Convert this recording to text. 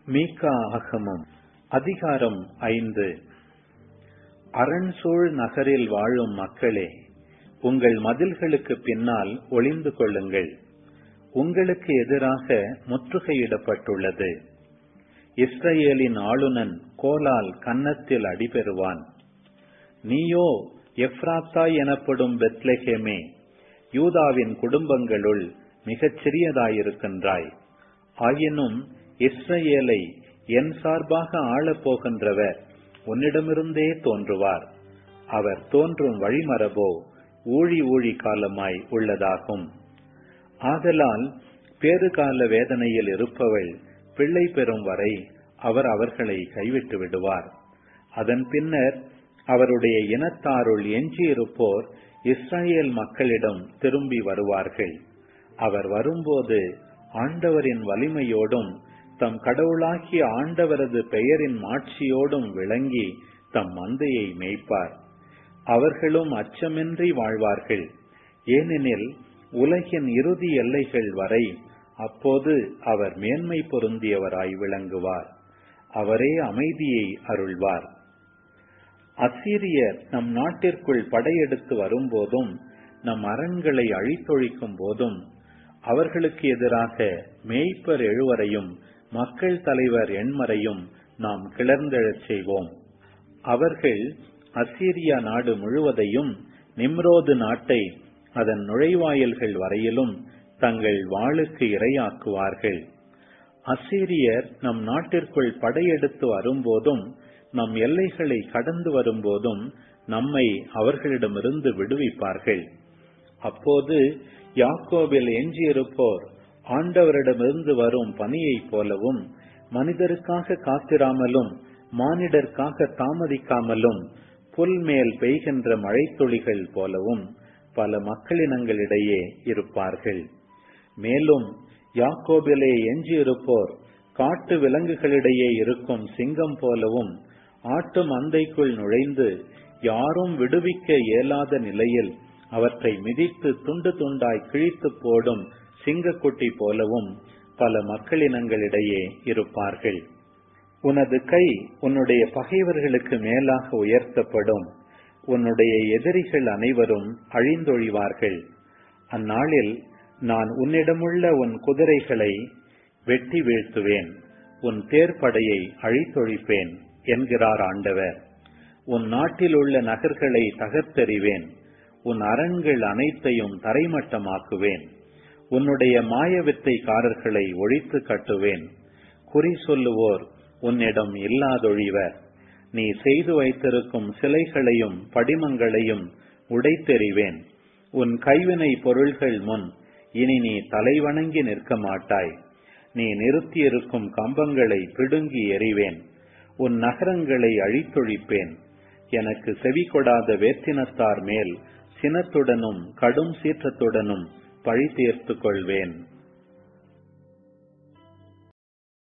மீகா ஆகமம் அதிகாரம் ஐந்து அரண்சூழ் நகரில் வாழும் மக்களே உங்கள் மதில்களுக்கு பின்னால் ஒளிந்து கொள்ளுங்கள் உங்களுக்கு எதிராக முற்றுகையிடப்பட்டுள்ளது இஸ்ரேலின் ஆளுநன் கோலால் கன்னத்தில் அடிபெறுவான் நீயோ எப்ராத்தா எனப்படும் பெத்லெஹேமே யூதாவின் குடும்பங்களுள் மிகச் சிறியதாயிருக்கின்றாய் ஆயினும் இஸ்ரேலை என் சார்பாக ஆளப் போகின்றவர் உன்னிடமிருந்தே தோன்றுவார் அவர் தோன்றும் வழிமரபோ ஊழி ஊழி காலமாய் உள்ளதாகும் ஆதலால் பேறுகால வேதனையில் இருப்பவள் பிள்ளை பெறும் வரை அவர் அவர்களை கைவிட்டு விடுவார் அதன் பின்னர் அவருடைய இனத்தாருள் எஞ்சியிருப்போர் இஸ்ரேல் மக்களிடம் திரும்பி வருவார்கள் அவர் வரும்போது ஆண்டவரின் வலிமையோடும் தம் கடவுளாகிய ஆண்டவரது பெயரின் மாட்சியோடும் விளங்கி தம் மந்தையை மேய்ப்பார் அவர்களும் அச்சமின்றி வாழ்வார்கள் ஏனெனில் உலகின் இறுதி எல்லைகள் வரை அப்போது அவர் மேன்மை பொருந்தியவராய் விளங்குவார் அவரே அமைதியை அருள்வார் அசீரியர் நம் நாட்டிற்குள் படையெடுத்து வரும்போதும் நம் அரண்களை அழித்தொழிக்கும் போதும் அவர்களுக்கு எதிராக மேய்ப்பர் எழுவரையும் மக்கள் தலைவர் எண்மரையும் நாம் கிளர்ந்தெழச் செய்வோம் அவர்கள் அசீரியா நாடு முழுவதையும் நிம்ரோது நாட்டை அதன் நுழைவாயில்கள் வரையிலும் தங்கள் வாளுக்கு இரையாக்குவார்கள் அசீரியர் நம் நாட்டிற்குள் படையெடுத்து வரும்போதும் நம் எல்லைகளை கடந்து வரும்போதும் நம்மை அவர்களிடமிருந்து விடுவிப்பார்கள் அப்போது யாக்கோபில் எஞ்சியிருப்போர் ஆண்டவரிடமிருந்து வரும் பணியைப் போலவும் மனிதருக்காக காத்திராமலும் மானிடருக்காக தாமதிக்காமலும் புல் மேல் பெய்கின்ற மழைத்துளிகள் போலவும் பல மக்களினங்களிடையே இருப்பார்கள் மேலும் யாக்கோபிலே எஞ்சியிருப்போர் காட்டு விலங்குகளிடையே இருக்கும் சிங்கம் போலவும் ஆட்டு மந்தைக்குள் நுழைந்து யாரும் விடுவிக்க இயலாத நிலையில் அவற்றை மிதித்து துண்டு துண்டாய் கிழித்து போடும் சிங்கக்குட்டி போலவும் பல மக்களினங்களிடையே இருப்பார்கள் உனது கை உன்னுடைய பகைவர்களுக்கு மேலாக உயர்த்தப்படும் உன்னுடைய எதிரிகள் அனைவரும் அழிந்தொழிவார்கள் அந்நாளில் நான் உன்னிடமுள்ள உன் குதிரைகளை வெட்டி வீழ்த்துவேன் உன் தேர்ப்படையை அழித்தொழிப்பேன் என்கிறார் ஆண்டவர் உன் நாட்டில் உள்ள நகர்களை தகர்த்தெறிவேன் உன் அரண்கள் அனைத்தையும் தரைமட்டமாக்குவேன் உன்னுடைய மாயவித்தைக்காரர்களை ஒழித்து கட்டுவேன் குறி சொல்லுவோர் உன்னிடம் இல்லாதொழிவர் நீ செய்து வைத்திருக்கும் சிலைகளையும் படிமங்களையும் உடைத்தெறிவேன் உன் கைவினை பொருள்கள் முன் இனி நீ தலைவணங்கி நிற்க மாட்டாய் நீ நிறுத்தியிருக்கும் கம்பங்களை பிடுங்கி எறிவேன் உன் நகரங்களை அழித்தொழிப்பேன் எனக்கு செவி கொடாத வேற்றினத்தார் மேல் சினத்துடனும் கடும் சீற்றத்துடனும் பழி தீர்த்து கொள்வேன்